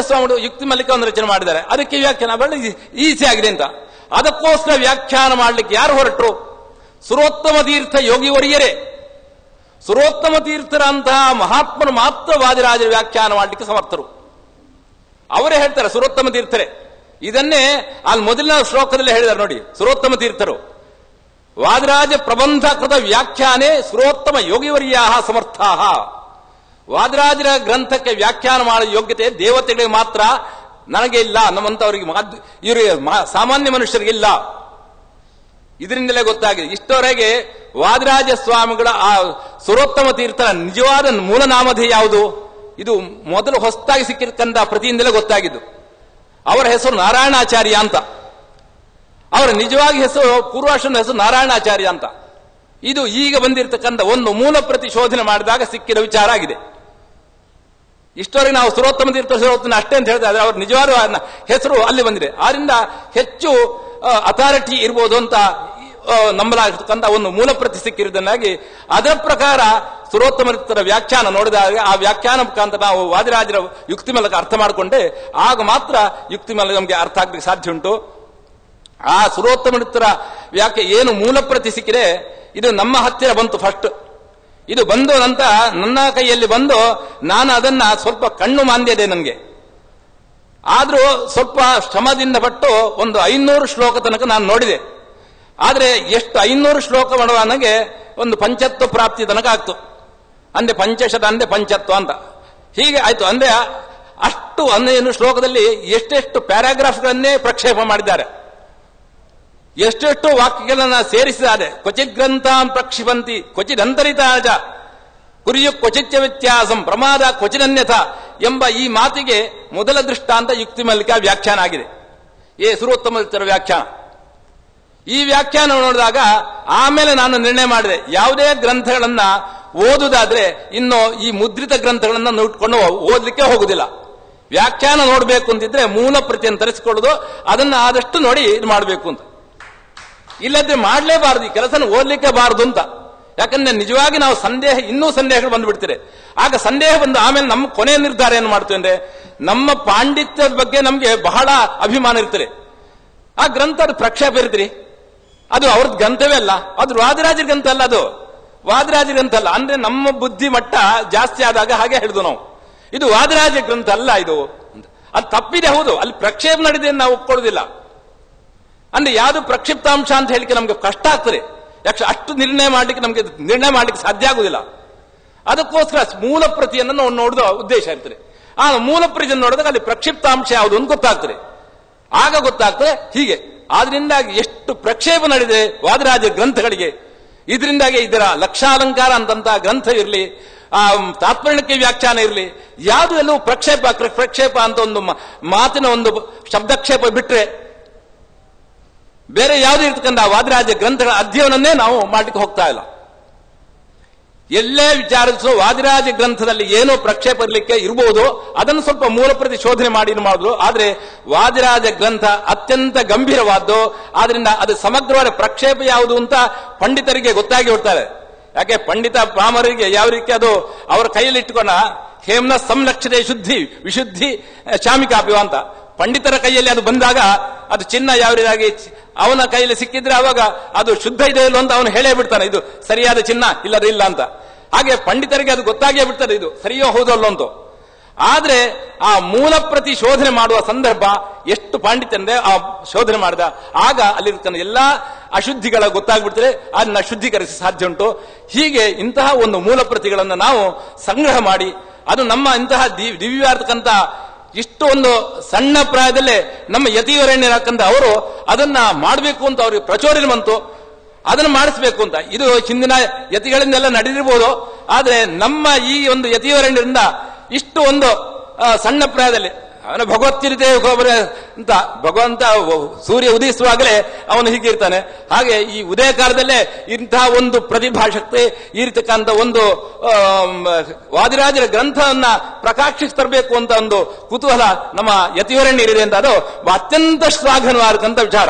ಸ್ವಾಮಿಗಳು ಯುಕ್ತಿ ಮಲ್ಲಿಕ ಒಂದು ರಚನೆ ಮಾಡಿದ್ದಾರೆ ಅದಕ್ಕೆ ವ್ಯಾಖ್ಯಾನ ಬಹಳ ಈಸಿ ಆಗಿದೆ ಅಂತ ಅದಕ್ಕೋಸ್ಕರ ವ್ಯಾಖ್ಯಾನ ಮಾಡಲಿಕ್ಕೆ ಯಾರು ಹೊರಟರು ಸುರೋತ್ತಮ ತೀರ್ಥ ಯೋಗಿ ಒಡೆಯರೇ ಸುರೋತ್ತಮ ತೀರ್ಥರಂತಹ ಮಹಾತ್ಮನು ಮಾತ್ರ ವಾದಿರಾಜರ ವ್ಯಾಖ್ಯಾನ ಮಾಡಲಿಕ್ಕೆ ಸಮರ್ಥರು ಅವರೇ ಹೇಳ್ತಾರೆ ಸುರೋತ್ತಮ ತೀರ್ಥರೇ ಇದನ್ನೇ ಅಲ್ಲಿ ಮೊದಲಿನ ಶ್ಲೋಕದಲ್ಲಿ ಹೇಳಿದ್ದಾರೆ ನೋಡಿ ಸುರೋತ್ತಮ ತೀರ್ಥರು ವಾದಿರಾಜ ಪ್ರಬಂಧ ಕೃತ ವ್ಯಾಖ್ಯಾನೆ ಸುರೋತ್ತಮ ಯೋಗಿವರ್ಯಾ ಸಮರ್ಥಾ ವಾದಿರಾಜರ ಗ್ರಂಥಕ್ಕೆ ವ್ಯಾಖ್ಯಾನ ಮಾಡೋ ಯೋಗ್ಯತೆ ದೇವತೆಗಳಿಗೆ ಮಾತ್ರ ನನಗೆ ಇಲ್ಲ ನಮ್ಮಂತವರಿಗೆ ಮಾದ್- ಇವರಿಗೆ ಮಾ- ಸಾಮಾನ್ಯ ಮನುಷ್ಯರಿಗೆ ಇಲ್ಲ ಇದರಿಂದಲೇ ಗೊತ್ತಾಗಿದೆ ಇಷ್ಟವರೆಗೆ ವಾದಿರಾಜ ಸ್ವಾಮಿಗಳ ಆ ಸುರೋತ್ತಮ ತೀರ್ಥರ ನಿಜವಾದ ಮೂಲ ನಾಮಧೇಯ ಯಾವುದು ಇದು ಮೊದಲು ಹೊಸದಾಗಿ ಸಿಕ್ಕಿರ್ತಕ್ಕಂಥ ಪ್ರತಿಯಿಂದಲೇ ಗೊತ್ತಾಗಿದ್ದು ಅವರ ಹೆಸರು ನಾರಾಯಣಾಚಾರ್ಯ ಅಂತ ಅವರ ನಿಜವಾಗಿ ಹೆಸರು ಪೂರ್ವಾಶ್ರಮದ ಹೆಸರು ನಾರಾಯಣಾಚಾರ್ಯ ಅಂತ ಇದು ಈಗ ಬಂದಿರತಕ್ಕಂಥ ಒಂದು ಮೂಲ ಪ್ರತಿ ಶೋಧನೆ ಮಾಡಿದಾಗ ಸಿಕ್ಕಿದ ವಿಚಾರ ಆಗಿದೆ ಇಷ್ಟವರೆಗೆ ನಾವು ಸುರೋತ್ತಮ ತೀರ್ಥ ಸುರೋತ್ತಮ ಅಷ್ಟೇ ಅಂತ ಹೇಳಿದ್ರೆ ಅವ್ರ ನಿಜವಾದ ಹೆಸರು ಅಲ್ಲಿ ಬಂದಿದೆ ಆದ್ರಿಂದ ಹೆಚ್ಚು ಅಥಾರಿಟಿ ಇರ್ಬೋದು ಅಂತ ಆ, ನಂಬಲಾಗಿರ್ತಕ್ಕಂಥ ಒಂದು ಮೂಲ ಪ್ರತಿ ಸಿಕ್ಕಿರುವುದನ್ನಾಗಿ ಅದರ ಪ್ರಕಾರ ಸುರೋತ್ತಮ ತೀರ್ಥರ ವ್ಯಾಖ್ಯಾನ ನೋಡಿದಾಗ ಆ ವ್ಯಾಖ್ಯಾನ ಮುಖಾಂತರ ನಾವು ವಾದಿರಾಜರ ಯುಕ್ತಿ ಮೂಲಕ ಅರ್ಥ ಮಾಡಿಕೊಂಡೆ ಆಗ ಮಾತ್ರ ಯುಕ್ತಿ ಮೂಲಕ ನಮಗೆ ಅರ್ಥ ಆಗ್ಲಿಕ್ಕೆ ಸಾಧ್ಯ ಉಂಟು ಆ ಸುರೋತ್ತಮ ತೀರ್ಥರ ವ್ಯಾಖ್ಯೆ ಏನು ಮೂಲ ಪ್ರತಿ ಸಿಕ್ಕಿದೆ ಇದು ನಮ್ಮ ಹತ್ತಿರ ಬಂತು ಫಸ್ಟ್ ಇದು ಬಂದು ನಂತ ನನ್ನ ಕೈಯಲ್ಲಿ ಬಂದು ನಾನು ಅದನ್ನ ಸ್ವಲ್ಪ ಕಣ್ಣು ಮಾಂದ್ಯದೆ ನನಗೆ ಆದ್ರೂ ಸ್ವಲ್ಪ ಶ್ರಮದಿಂದ ಪಟ್ಟು ಒಂದು ಐನೂರು ಶ್ಲೋಕ ತನಕ ನಾನು ನೋಡಿದೆ ಆದ್ರೆ ಎಷ್ಟು ಐನೂರು ಶ್ಲೋಕ ಮಾಡುವ ನನಗೆ ಒಂದು ಪಂಚತ್ವ ಪ್ರಾಪ್ತಿ ತನಕ ಆಗ್ತು ಅಂದ್ರೆ ಪಂಚಶತ ಅಂದ್ರೆ ಪಂಚತ್ವ ಅಂತ ಹೀಗೆ ಆಯ್ತು ಅಂದ್ರೆ ಅಷ್ಟು ಒಂದು ಶ್ಲೋಕದಲ್ಲಿ ಎಷ್ಟೆಷ್ಟು ಪ್ಯಾರಾಗ್ರಾಫ್ಗಳನ್ನೇ ಪ್ರಕ್ಷೇಪ ಮಾಡಿದ್ದಾರೆ ಎಷ್ಟೆಷ್ಟು ವಾಕ್ಯಗಳನ್ನ ಸೇರಿಸಿದ್ದಾರೆ ಕ್ವಚಿತ್ ಗ್ರಂಥಾಂ ಪ್ರಕ್ಷಿಪಂತಿ ಕ್ವಚಿತ್ ಅಂತರಿತಾಜ ಕುರಿಯು ಕ್ವಚಿತ್ಯ ವ್ಯತ್ಯಾಸಂ ಪ್ರಮಾದ ಕ್ವಚಿದನ್ಯಥ ಎಂಬ ಈ ಮಾತಿಗೆ ಮೊದಲ ದೃಷ್ಟಾಂತ ಯುಕ್ತಿ ಮಲ್ಲಿಕ ವ್ಯಾಖ್ಯಾನ ಆಗಿದೆ ಏ ಸುರೋತ್ತಮ ತೀರ್ಥರ ವ್ಯಾಖ್ಯಾನ ಈ ವ್ಯಾಖ್ಯಾನ ನೋಡಿದಾಗ ಆಮೇಲೆ ನಾನು ನಿರ್ಣಯ ಮಾಡಿದೆ ಯಾವುದೇ ಗ್ರಂಥಗಳನ್ನ ಓದುದಾದ್ರೆ ಇನ್ನು ಈ ಮುದ್ರಿತ ಗ್ರಂಥಗಳನ್ನ ನೋಡ್ಕೊಂಡು ಓದಲಿಕ್ಕೆ ಹೋಗುದಿಲ್ಲ ವ್ಯಾಖ್ಯಾನ ನೋಡಬೇಕು ಅಂತಿದ್ರೆ ಮೂಲ ಪ್ರತಿಯನ್ನು ತರಿಸಿಕೊಳ್ಳೋದು ಅದನ್ನ ಆದಷ್ಟು ನೋಡಿ ಇದು ಮಾಡಬೇಕು ಅಂತ ಇಲ್ಲದ್ರೆ ಮಾಡಲೇಬಾರದು ಈ ಕೆಲಸನ ಓದ್ಲಿಕ್ಕೆ ಬಾರದು ಅಂತ ಯಾಕಂದ್ರೆ ನಿಜವಾಗಿ ನಾವು ಸಂದೇಹ ಇನ್ನೂ ಸಂದೇಹಗಳು ಬಂದ್ಬಿಡ್ತಾರೆ ಆಗ ಸಂದೇಹ ಬಂದು ಆಮೇಲೆ ನಮ್ಮ ಕೊನೆಯ ನಿರ್ಧಾರ ಏನು ಮಾಡ್ತೀವಿ ಅಂದ್ರೆ ನಮ್ಮ ಪಾಂಡಿತ್ಯದ ಬಗ್ಗೆ ನಮ್ಗೆ ಬಹಳ ಅಭಿಮಾನ ಇರ್ತದೆ ಆ ಗ್ರಂಥ ಅದು ಪ್ರಕ್ಷೇಪ ಇರ್ತೀರಿ ಅದು ಅವ್ರದ್ದು ಗ್ರಂಥವೇ ಅಲ್ಲ ಅದು ವಾದಿರಾಜರ ಗ್ರಂಥ ಅಲ್ಲ ಅದು ವಾದಿರಾಜ ಗ್ರಂಥ ಅಲ್ಲ ಅಂದ್ರೆ ನಮ್ಮ ಬುದ್ಧಿ ಮಟ್ಟ ಜಾಸ್ತಿ ಆದಾಗ ಹಾಗೆ ಹೇಳಿದ್ವು ನಾವು ಇದು ವಾದಿರಾಜ ಗ್ರಂಥ ಅಲ್ಲ ಇದು ಅಂತ. ಅದು ತಪ್ಪಿದೆ ಹೌದು ಅಲ್ಲಿ ಪ್ರಕ್ಷೇಪ ನಡೆದಿದೆ ಅಂತ ನಾವು ಒಪ್ಕೊಳ್ಳೋದಿಲ್ಲ ಅಂದ್ರೆ ಯಾವುದು ಪ್ರಕ್ಷಿಪ್ತಾಂಶ ಅಂತ ಹೇಳಿಕೆ ನಮ್ಗೆ ಕಷ್ಟ ಆಗ್ತದೆ ಯಾಕೆ ಅಷ್ಟು ನಿರ್ಣಯ ಮಾಡ್ಲಿಕ್ಕೆ ನಮ್ಗೆ ನಿರ್ಣಯ ಮಾಡ್ಲಿಕ್ಕೆ ಸಾಧ್ಯ ಆಗುದಿಲ್ಲ ಅದಕ್ಕೋಸ್ಕರ ಮೂಲ ಪ್ರತಿಯನ್ನು ನಾವು ನೋಡುವ ಉದ್ದೇಶ ಇರ್ತದೆ ಆ ಮೂಲ ಪ್ರತಿಯನ್ನು ನೋಡಿದಾಗ ಅಲ್ಲಿ ಪ್ರಕ್ಷಿಪ್ತಾಂಶ ಯಾವುದು ಅಂತ ಗೊತ್ತಾಗ್ತದೆ ಆಗ ಗೊತ್ತಾಗ್ತದೆ ಹೀಗೆ ಆದ್ರಿಂದಾಗಿ ಎಷ್ಟು ಪ್ರಕ್ಷೇಪ ನಡೆದಿದೆ ವಾದರಾಜ ಗ್ರಂಥಗಳಿಗೆ ಇದರಿಂದಾಗಿ ಇದರ ಲಕ್ಷಾಲಂಕಾರ ಅಂತಂತ ಗ್ರಂಥ ಇರಲಿ ಆ ತಾತ್ಪರ್ಯಕ್ಕೆ ವ್ಯಾಖ್ಯಾನ ಇರಲಿ ಯಾವುದು ಎಲ್ಲವೂ ಪ್ರಕ್ಷೇಪ ಪ್ರಕ್ಷೇಪ ಅಂತ ಒಂದು ಮ- ಮಾತಿನ ಒಂದು ಶಬ್ದಕ್ಷೇಪ ಬಿಟ್ರೆ ಬೇರೆ ಯಾವುದೇ ಇರ್ತಕ್ಕಂಥ ವಾದರಾಜ ಗ್ರಂಥಗಳ ಅಧ್ಯಯನವನ್ನೇ ನಾವು ಮಾಡ್ಲಿಕ್ಕೆ ಹೋಗ್ತಾ ಇಲ್ಲ ಎಲ್ಲೇ ವಿಚಾರಿಸೋ ವಾದಿರಾಜ ಗ್ರಂಥದಲ್ಲಿ ಏನೋ ಪ್ರಕ್ಷೇಪ ಇರಲಿಕ್ಕೆ ಇರಬಹುದು ಅದನ್ನು ಸ್ವಲ್ಪ ಮೂಲ ಪ್ರತಿ ಶೋಧನೆ ಮಾಡಿ ಇದು ಮಾಡಿದ್ರು ಆದ್ರೆ ವಾದಿರಾಜ ಗ್ರಂಥ ಅತ್ಯಂತ ಗಂಭೀರವಾದ್ದು ಆದ್ರಿಂದ ಅದು ಸಮಗ್ರವಾದ ಪ್ರಕ್ಷೇಪ ಯಾವುದು ಅಂತ ಪಂಡಿತರಿಗೆ ಗೊತ್ತಾಗಿ ಹೋಗ್ತಾರೆ ಯಾಕೆ ಪಂಡಿತ ಪಾಮರರಿಗೆ ಯಾವ ರೀತಿ ಅದು ಅವರ ಕೈಯಲ್ಲಿ ಇಟ್ಟುಕೊಂಡ ಹೇಮ್ನ ಸಂಲಕ್ಷತೆ ಶುದ್ಧಿ ವಿಶುದ್ಧಿ ಶಾಮಿಕಾಪಿವ ಅಂತ ಪಂಡಿತರ ಕೈಯಲ್ಲಿ ಅದು ಬಂದಾಗ ಅದು ಚಿನ್ನ ಯಾವ ರೀತಿಯಾಗಿ ಚಿ- ಅವನ ಕೈಯಲ್ಲಿ ಸಿಕ್ಕಿದ್ರೆ ಅವಾಗ ಅದು ಶುದ್ಧ ಇದೆ ಇಲ್ಲೋ ಅಂತ ಅವನು ಹೇಳೇ ಬಿಡ್ತಾನೆ ಇದು ಸರಿಯಾದ ಚಿನ್ನ ಇಲ್ಲದ ಇಲ್ಲ ಅಂತ ಹಾಗೆ ಪಂಡಿತರಿಗೆ ಅದು ಗೊತ್ತಾಗೇ ಬಿಡ್ತದೆ ಇದು ಸರಿಯೋ ಹೌದಲ್ಲೋ ಅಂತ ಆದ್ರೆ ಆ ಮೂಲ ಪ್ರತಿ ಶೋಧನೆ ಮಾಡುವ ಸಂದರ್ಭ ಎಷ್ಟು ಪಾಂಡಿತ್ಯ ಅಂದ್ರೆ ಆ ಶೋಧನೆ ಮಾಡಿದ ಆಗ ಅಲ್ಲಿರ್ತಕ್ಕಂಥ ಎಲ್ಲಾ ಅಶುದ್ಧಿಗಳ ಗೊತ್ತಾಗ್ಬಿಡ್ತದೆ ಅದನ್ನ ಶುದ್ಧೀಕರಿಸಿ ಸಾಧ್ಯ ಉಂಟು ಹೀಗೆ ಇಂತಹ ಒಂದು ಮೂಲ ಪ್ರತಿಗಳನ್ನು ನಾವು ಸಂಗ್ರಹ ಮಾಡಿ ಅದು ನಮ್ಮ ಇಂತಹ ದಿವ್- ದಿವ್ಯವಾಗಿರ್ತಕ್ಕಂಥ ಇಷ್ಟು ಒಂದು ಸಣ್ಣ ಪ್ರಾಯದಲ್ಲೇ ನಮ್ಮ ಯತಿವರಣ್ಯರಾಕಂತ ಅವರು ಅದನ್ನ ಮಾಡಬೇಕು ಅಂತ ಅವ್ರಿಗೆ ಪ್ರಚೋದನೆ ಬಂತು ಅದನ್ನು ಮಾಡಿಸ್ಬೇಕು ಅಂತ ಇದು ಹಿಂದಿನ ಯತಿಗಳಿಂದೆಲ್ಲ ನಡೆದಿರಬಹುದು ಆದ್ರೆ ನಮ್ಮ ಈ ಒಂದು ಯತಿವರಣ್ಯರಿಂದ ಇಷ್ಟು ಒಂದು ಆ, ಸಣ್ಣ ಪ್ರಾಯದಲ್ಲಿ ಅವನು ಭಗವತ್ತಿರಿತೆ ಅಂತ ಭಗವಂತ ಸೂರ್ಯ ಉದಯಿಸುವಾಗಲೇ ಅವನು ಹೀಗಿರ್ತಾನೆ ಹಾಗೆ ಈ ಉದಯ ಕಾಲದಲ್ಲೇ ಇಂತಹ ಒಂದು ಪ್ರತಿಭಾಶಕ್ತಿ ಇರತಕ್ಕಂಥ ಒಂದು ಆಮ್, ವಾದಿರಾಜರ ಗ್ರಂಥವನ್ನ ಪ್ರಕಾಶಿಸಿ ತರಬೇಕು ಅಂತ ಒಂದು ಕುತೂಹಲ ನಮ್ಮ ಯತಿವರಣ್ಯರಿದೆ ಅಂತ ಅದು ಅತ್ಯಂತ ಶ್ಲಾಘನವಾದಂತ ವಿಚಾರ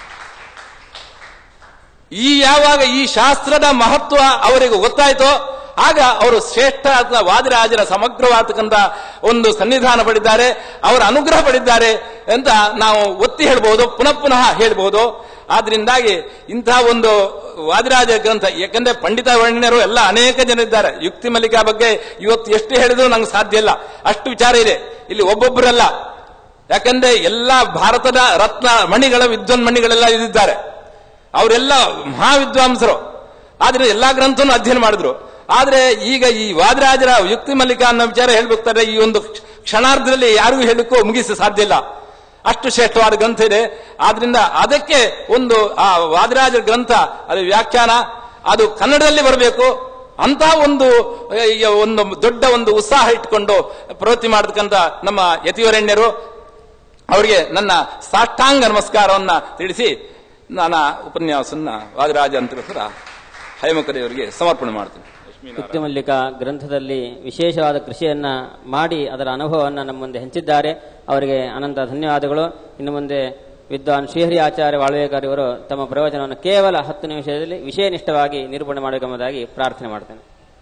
ಈ ಯಾವಾಗ ಈ ಶಾಸ್ತ್ರದ ಮಹತ್ವ ಅವರಿಗೆ ಗೊತ್ತಾಯ್ತೋ ಆಗ ಅವರು ಶ್ರೇಷ್ಠ ಅಥವಾ ವಾದಿರಾಜರ ಸಮಗ್ರವಾದಕ್ಕಂತ ಒಂದು ಸನ್ನಿಧಾನ ಪಡಿದ್ದಾರೆ ಅವರ ಅನುಗ್ರಹ ಪಡಿದ್ದಾರೆ ಅಂತ ನಾವು ಒತ್ತಿ ಹೇಳ್ಬಹುದು ಪುನಃ ಪುನಃ ಹೇಳ್ಬಹುದು ಆದ್ರಿಂದಾಗಿ ಇಂತಹ ಒಂದು ವಾದಿರಾಜ ಗ್ರಂಥ ಯಾಕಂದ್ರೆ ಪಂಡಿತ ವರ್ಣಿಯರು ಎಲ್ಲ ಅನೇಕ ಜನ ಇದ್ದಾರೆ ಯುಕ್ತಿ ಮಲ್ಲಿಕಾ ಬಗ್ಗೆ ಇವತ್ತು ಎಷ್ಟು ಹೇಳಿದ್ರು ನಂಗೆ ಸಾಧ್ಯ ಇಲ್ಲ ಅಷ್ಟು ವಿಚಾರ ಇದೆ ಇಲ್ಲಿ ಒಬ್ಬೊಬ್ಬರಲ್ಲ ಯಾಕಂದ್ರೆ ಎಲ್ಲಾ ಭಾರತದ ರತ್ನ ಮಣಿಗಳ ವಿದ್ವಾನ್ ಮಣಿಗಳೆಲ್ಲ ಇದ್ದಾರೆ ಅವರೆಲ್ಲ ಮಹಾವಿದ್ವಾಂಸರು ಆದ್ರೆ ಎಲ್ಲಾ ಗ್ರಂಥವನ್ನು ಅಧ್ಯಯನ ಮಾಡಿದ್ರು ಆದ್ರೆ ಈಗ ಈ ವಾದಿರಾಜರ ಯುಕ್ತಿ ಮಲ್ಲಿಕಾ ಅನ್ನೋ ವಿಚಾರ ಹೇಳ್ಬೇಕಾದ್ರೆ ಈ ಒಂದು ಕ್ಷಣಾರ್ಧದಲ್ಲಿ ಯಾರಿಗೂ ಹೇಳಕ್ಕೂ ಮುಗಿಸ ಸಾಧ್ಯ ಇಲ್ಲ ಅಷ್ಟು ಶ್ರೇಷ್ಠವಾದ ಗ್ರಂಥ ಇದೆ ಆದ್ರಿಂದ ಅದಕ್ಕೆ ಒಂದು ಆ ವಾದಿರಾಜರ ಗ್ರಂಥ ಅದು ವ್ಯಾಖ್ಯಾನ ಅದು ಕನ್ನಡದಲ್ಲಿ ಬರಬೇಕು ಅಂತಹ ಒಂದು ಆ, ಈಗ ಒಂದು ದೊಡ್ಡ ಒಂದು ಉತ್ಸಾಹ ಇಟ್ಕೊಂಡು ಪ್ರವೃತ್ತಿ ಮಾಡತಕ್ಕಂಥ ನಮ್ಮ ಯತಿವರಣ್ಯರು ಅವರಿಗೆ ನನ್ನ ಸಾಷ್ಟಾಂಗ ನಮಸ್ಕಾರವನ್ನ ತಿಳಿಸಿ ನನ್ನ ಉಪನ್ಯಾಸವನ್ನ ವಾದಿರಾಜ ಅಂತೇಳಿಸ್ರ ಹೈಮಕರಿಯವರಿಗೆ ಸಮರ್ಪಣೆ ಮಾಡ್ತೀನಿ ಯುಕ್ತಿ ಮಲ್ಲಿಕ ಗ್ರಂಥದಲ್ಲಿ ವಿಶೇಷವಾದ ಕೃಷಿಯನ್ನ ಮಾಡಿ ಅದರ ಅನುಭವವನ್ನು ನಮ್ಮ ಮುಂದೆ ಹಂಚಿದ್ದಾರೆ ಅವರಿಗೆ ಅನಂತ ಧನ್ಯವಾದಗಳು ಇನ್ನು ಮುಂದೆ ವಿದ್ವಾನ್ ಶ್ರೀಹರಿ ಆಚಾರ್ಯ ವಾಳ್ವೇಕರ್ ಇವರು ತಮ್ಮ ಪ್ರವಚನವನ್ನು ಕೇವಲ ಹತ್ತು ನಿಮಿಷದಲ್ಲಿ ವಿಷಯನಿಷ್ಠವಾಗಿ ನಿರೂಪಣೆ ಮಾಡಬೇಕೆಂಬುದಾಗಿ ಪ್ರಾರ್ಥನೆ ಮಾಡ್ತೇನೆ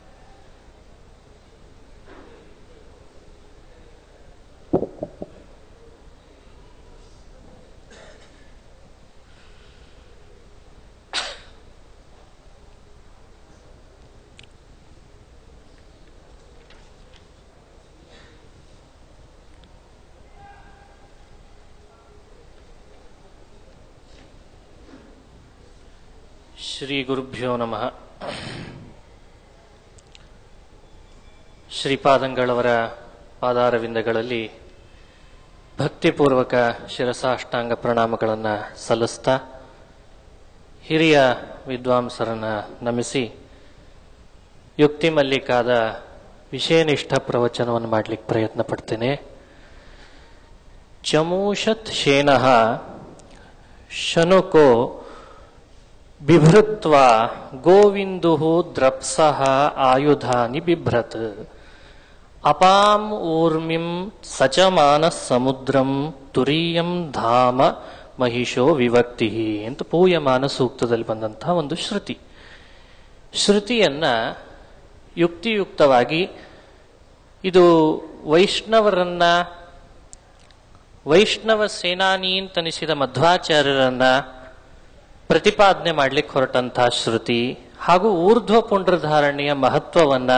ಶ್ರೀ ಗುರುಭ್ಯೋ ನಮಃ ಶ್ರೀಪಾದಂಗಳವರ ಪಾದಾರವಿಂದಗಳಲ್ಲಿ ಭಕ್ತಿಪೂರ್ವಕ ಶಿರಸಾಷ್ಟಾಂಗ ಪ್ರಣಾಮಗಳನ್ನು ಸಲ್ಲಿಸ್ತಾ ಹಿರಿಯ ವಿದ್ವಾಂಸರನ್ನ ನಮಿಸಿ ಯುಕ್ತಿ ಮಲ್ಲಿಕಾದ ವಿಷಯನಿಷ್ಠ ಪ್ರವಚನವನ್ನು ಮಾಡಲಿಕ್ಕೆ ಪ್ರಯತ್ನ ಪಡ್ತೇನೆ ಚಮೂಷತ್ ಶೇನಃ ಶನುಕೋ ಬಿಭೃತ್ವ ಗೋವಿಂದು ದ್ರಪ್ಸಃ ಆಯುಧಾನಿ ಬಿಭ್ರತ್ ಅಪಾಂ ಊರ್ಮಿಂ ಸಚಮಾನ ಸಮುದ್ರಂ ತುರೀಯಂ ಧಾಮ ಮಹಿಷೋ ವಿವಕ್ತಿ ಅಂತ ಪೂಯಮಾನ ಸೂಕ್ತದಲ್ಲಿ ಬಂದಂತಹ ಒಂದು ಶ್ರುತಿ ಶ್ರುತಿಯನ್ನ ಯುಕ್ತಿಯುಕ್ತವಾಗಿ ಇದು ವೈಷ್ಣವರನ್ನ ವೈಷ್ಣವ ಸೇನಾನಿ ಅಂತನಿಸಿದ ಮಧ್ವಾಚಾರ್ಯರನ್ನ ಪ್ರತಿಪಾದನೆ ಮಾಡಲಿಕ್ಕೆ ಹೊರಟಂತಹ ಶ್ರುತಿ ಹಾಗೂ ಊರ್ಧ್ವ ಪುಂಡ್ರಧಾರಣೆಯ ಮಹತ್ವವನ್ನ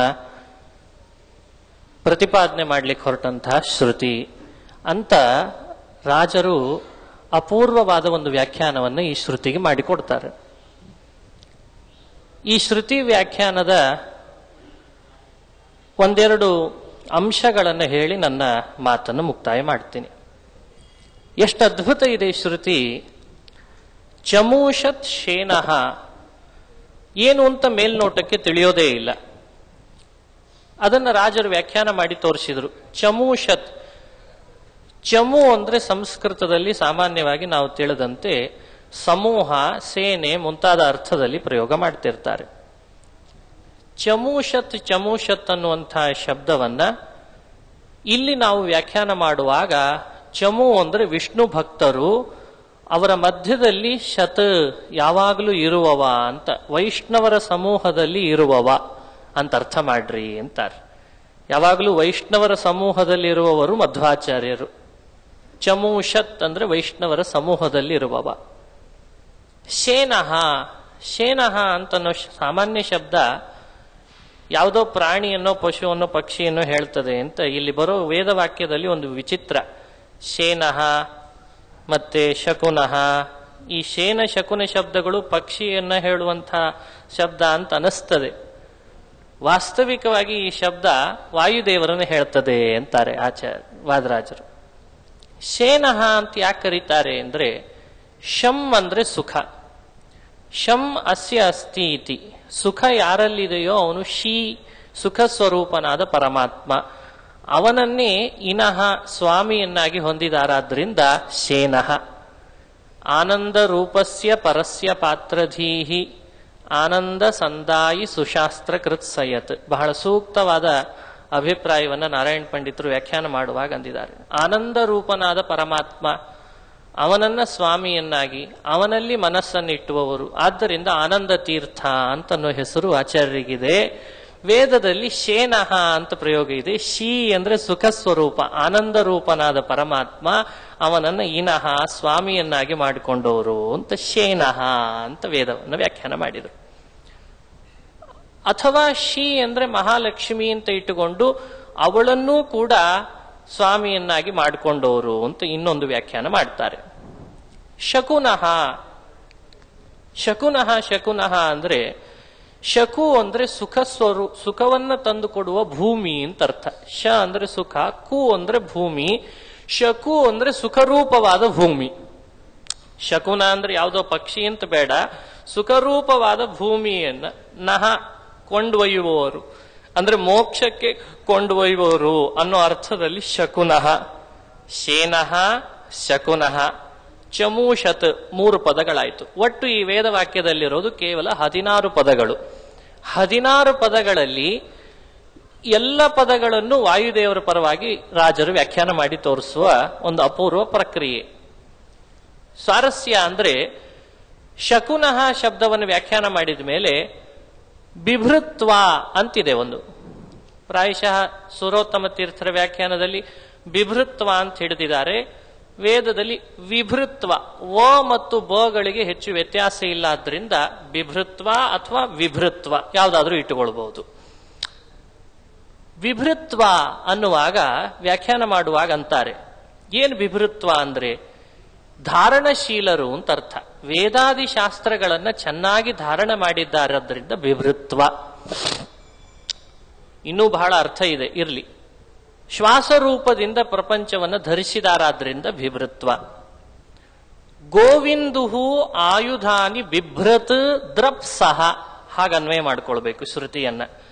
ಪ್ರತಿಪಾದನೆ ಮಾಡಲಿಕ್ಕೆ ಹೊರಟಂತಹ ಶ್ರುತಿ ಅಂತ ರಾಜರು ಅಪೂರ್ವವಾದ ಒಂದು ವ್ಯಾಖ್ಯಾನವನ್ನು ಈ ಶ್ರುತಿಗೆ ಮಾಡಿಕೊಡ್ತಾರೆ ಈ ಶ್ರುತಿ ವ್ಯಾಖ್ಯಾನದ ಒಂದೆರಡು ಅಂಶಗಳನ್ನು ಹೇಳಿ ನನ್ನ ಮಾತನ್ನು ಮುಕ್ತಾಯ ಮಾಡ್ತೀನಿ ಎಷ್ಟು ಅದ್ಭುತ ಇದೆ ಈ ಶ್ರುತಿ ಚಮೂಷತ್ ಶೇನಃ ಏನು ಅಂತ ಮೇಲ್ನೋಟಕ್ಕೆ ತಿಳಿಯೋದೇ ಇಲ್ಲ ಅದನ್ನ ರಾಜರು ವ್ಯಾಖ್ಯಾನ ಮಾಡಿ ತೋರಿಸಿದ್ರು ಚಮೂಷತ್ ಚಮು ಅಂದ್ರೆ ಸಂಸ್ಕೃತದಲ್ಲಿ ಸಾಮಾನ್ಯವಾಗಿ ನಾವು ತಿಳಿದಂತೆ ಸಮೂಹ ಸೇನೆ ಮುಂತಾದ ಅರ್ಥದಲ್ಲಿ ಪ್ರಯೋಗ ಮಾಡ್ತಿರ್ತಾರೆ ಚಮೂಷತ್ ಚಮೂಷತ್ ಅನ್ನುವಂತಹ ಶಬ್ದವನ್ನ ಇಲ್ಲಿ ನಾವು ವ್ಯಾಖ್ಯಾನ ಮಾಡುವಾಗ ಚಮು ಅಂದ್ರೆ ವಿಷ್ಣು ಭಕ್ತರು ಅವರ ಮಧ್ಯದಲ್ಲಿ ಶತ ಯಾವಾಗಲೂ ಇರುವವ ಅಂತ ವೈಷ್ಣವರ ಸಮೂಹದಲ್ಲಿ ಇರುವವ ಅಂತ ಅರ್ಥ ಮಾಡ್ರಿ ಅಂತಾರೆ ಯಾವಾಗಲೂ ವೈಷ್ಣವರ ಸಮೂಹದಲ್ಲಿ ಇರುವವರು ಮಧ್ವಾಚಾರ್ಯರು ಚಮೂಷತ್ ಅಂದ್ರೆ ವೈಷ್ಣವರ ಸಮೂಹದಲ್ಲಿ ಇರುವವ ಶೇನಹ ಶೇನಹ ಅಂತನ್ನೋ ಸಾಮಾನ್ಯ ಶಬ್ದ ಯಾವುದೋ ಪ್ರಾಣಿಯನ್ನೋ ಪಶುವನ್ನೋ ಪಕ್ಷಿಯನ್ನೋ ಹೇಳ್ತದೆ ಅಂತ ಇಲ್ಲಿ ಬರೋ ವೇದವಾಕ್ಯದಲ್ಲಿ ಒಂದು ವಿಚಿತ್ರ ಶೇನಹ ಮತ್ತೆ ಶಕುನಃ ಈ ಶೇನ ಶಕುನ ಶಬ್ದಗಳು ಪಕ್ಷಿಯನ್ನ ಹೇಳುವಂತಹ ಶಬ್ದ ಅಂತ ಅನಿಸ್ತದೆ ವಾಸ್ತವಿಕವಾಗಿ ಈ ಶಬ್ದ ವಾಯುದೇವರನ್ನು ಹೇಳ್ತದೆ ಅಂತಾರೆ ಆಚಾರ್ಯ ವಾದರಾಜರು ಶೇನಹ ಅಂತ ಯಾಕೆ ಕರೀತಾರೆ ಅಂದ್ರೆ ಶಂ ಅಂದ್ರೆ ಸುಖ ಶಂ ಅಸ್ಯ ಅಸ್ತಿ ಇತಿ ಸುಖ ಯಾರಲ್ಲಿದೆಯೋ ಅವನು ಶೀ ಸುಖ ಸ್ವರೂಪನಾದ ಪರಮಾತ್ಮ ಅವನನ್ನೇ ಇನಃ ಸ್ವಾಮಿಯನ್ನಾಗಿ ಹೊಂದಿದಾರಾದ್ರಿಂದ ಶೇನಃ ಆನಂದ ರೂಪಸ್ಯ ಪರಸ್ಯ ಪಾತ್ರಧೀಹಿ ಆನಂದ ಸಂದಾಯಿ ಸುಶಾಸ್ತ್ರ ಕೃತ್ ಸಯತ್ ಬಹಳ ಸೂಕ್ತವಾದ ಅಭಿಪ್ರಾಯವನ್ನ ನಾರಾಯಣ ಪಂಡಿತರು ವ್ಯಾಖ್ಯಾನ ಮಾಡುವಾಗ ಅಂದಿದ್ದಾರೆ ಆನಂದ ರೂಪನಾದ ಪರಮಾತ್ಮ ಅವನನ್ನ ಸ್ವಾಮಿಯನ್ನಾಗಿ ಅವನಲ್ಲಿ ಮನಸ್ಸನ್ನಿಟ್ಟುವವರು ಆದ್ದರಿಂದ ಆನಂದ ತೀರ್ಥ ಅಂತನ್ನೋ ಹೆಸರು ಆಚಾರ್ಯರಿಗಿದೆ ವೇದದಲ್ಲಿ ಶೇನಹ ಅಂತ ಪ್ರಯೋಗ ಇದೆ ಶಿ ಅಂದ್ರೆ ಸುಖ ಸ್ವರೂಪ ಆನಂದ ರೂಪನಾದ ಪರಮಾತ್ಮ ಅವನನ್ನ ಇನಹ ಸ್ವಾಮಿಯನ್ನಾಗಿ ಮಾಡಿಕೊಂಡವರು ಅಂತ ಶೇನಹ ಅಂತ ವೇದವನ್ನು ವ್ಯಾಖ್ಯಾನ ಮಾಡಿದರು ಅಥವಾ ಶಿ ಅಂದ್ರೆ ಮಹಾಲಕ್ಷ್ಮಿ ಅಂತ ಇಟ್ಟುಕೊಂಡು ಅವಳನ್ನೂ ಕೂಡ ಸ್ವಾಮಿಯನ್ನಾಗಿ ಮಾಡಿಕೊಂಡವರು ಅಂತ ಇನ್ನೊಂದು ವ್ಯಾಖ್ಯಾನ ಮಾಡ್ತಾರೆ ಶಕುನಃ ಶಕುನಃ ಶಕುನಃ ಅಂದ್ರೆ ಶಕು ಅಂದ್ರೆ ಸುಖ ಸ್ವರೂ ಸುಖವನ್ನ ತಂದು ಕೊಡುವ ಭೂಮಿ ಅಂತ ಅರ್ಥ ಶ ಅಂದ್ರೆ ಸುಖ ಕು ಅಂದ್ರೆ ಭೂಮಿ ಶಕು ಅಂದ್ರೆ ಸುಖರೂಪವಾದ ಭೂಮಿ ಶಕುನ ಅಂದ್ರೆ ಯಾವುದೋ ಪಕ್ಷಿ ಅಂತ ಬೇಡ ಸುಖರೂಪವಾದ ಭೂಮಿಯನ್ನ ನಹ ಕೊಂಡೊಯ್ಯುವವರು ಅಂದ್ರೆ ಮೋಕ್ಷಕ್ಕೆ ಕೊಂಡೊಯ್ಯುವವರು ಅನ್ನೋ ಅರ್ಥದಲ್ಲಿ ಶಕುನಃ ಶೇನಃ ಶಕುನಃ ಚಮೂಷತ್ ಮೂರು ಪದಗಳಾಯಿತು ಒಟ್ಟು ಈ ವೇದ ವಾಕ್ಯದಲ್ಲಿರೋದು ಕೇವಲ ಹದಿನಾರು ಪದಗಳು ಹದಿನಾರು ಪದಗಳಲ್ಲಿ ಎಲ್ಲ ಪದಗಳನ್ನು ವಾಯುದೇವರ ಪರವಾಗಿ ರಾಜರು ವ್ಯಾಖ್ಯಾನ ಮಾಡಿ ತೋರಿಸುವ ಒಂದು ಅಪೂರ್ವ ಪ್ರಕ್ರಿಯೆ ಸ್ವಾರಸ್ಯ ಅಂದ್ರೆ ಶಕುನಃ ಶಬ್ದವನ್ನು ವ್ಯಾಖ್ಯಾನ ಮಾಡಿದ ಮೇಲೆ ಬಿಭೃತ್ವ ಅಂತಿದೆ ಒಂದು ಪ್ರಾಯಶಃ ಸುರೋತ್ತಮ ತೀರ್ಥರ ವ್ಯಾಖ್ಯಾನದಲ್ಲಿ ಬಿಭೃತ್ವ ಅಂತ ಹಿಡಿದಿದ್ದಾರೆ ವೇದದಲ್ಲಿ ವಿಭೃತ್ವ ಓ ಮತ್ತು ಬೋಗಳಿಗೆ ಹೆಚ್ಚು ವ್ಯತ್ಯಾಸ ಇಲ್ಲ ಆದ್ರಿಂದ ಬಿಭೃತ್ವ ಅಥವಾ ವಿಭೃತ್ವ ಯಾವುದಾದ್ರೂ ಇಟ್ಟುಕೊಳ್ಬಹುದು ವಿಭೃತ್ವ ಅನ್ನುವಾಗ ವ್ಯಾಖ್ಯಾನ ಮಾಡುವಾಗ ಅಂತಾರೆ ಏನ್ ವಿಭೃತ್ವ ಅಂದ್ರೆ ಧಾರಣಶೀಲರು ಅಂತ ಅರ್ಥ ವೇದಾದಿ ಶಾಸ್ತ್ರಗಳನ್ನ ಚೆನ್ನಾಗಿ ಧಾರಣ ಮಾಡಿದ್ದಾರದ್ರಿಂದ ವಿಭೃತ್ವ ಇನ್ನೂ ಬಹಳ ಅರ್ಥ ಇದೆ ಇರ್ಲಿ ಶ್ವಾಸರೂಪದಿಂದ ಪ್ರಪಂಚವನ್ನು ಧರಿಸಿದಾರಾದ್ರಿಂದ ವಿಭೃತ್ವ ಗೋವಿಂದುಹು ಆಯುಧಾನಿ ಬಿಭ್ರತ್ ದ್ರಪ್ಸಹ ಹಾಗನ್ವಯ ಮಾಡ್ಕೊಳ್ಬೇಕು ಶ್ರುತಿಯನ್ನ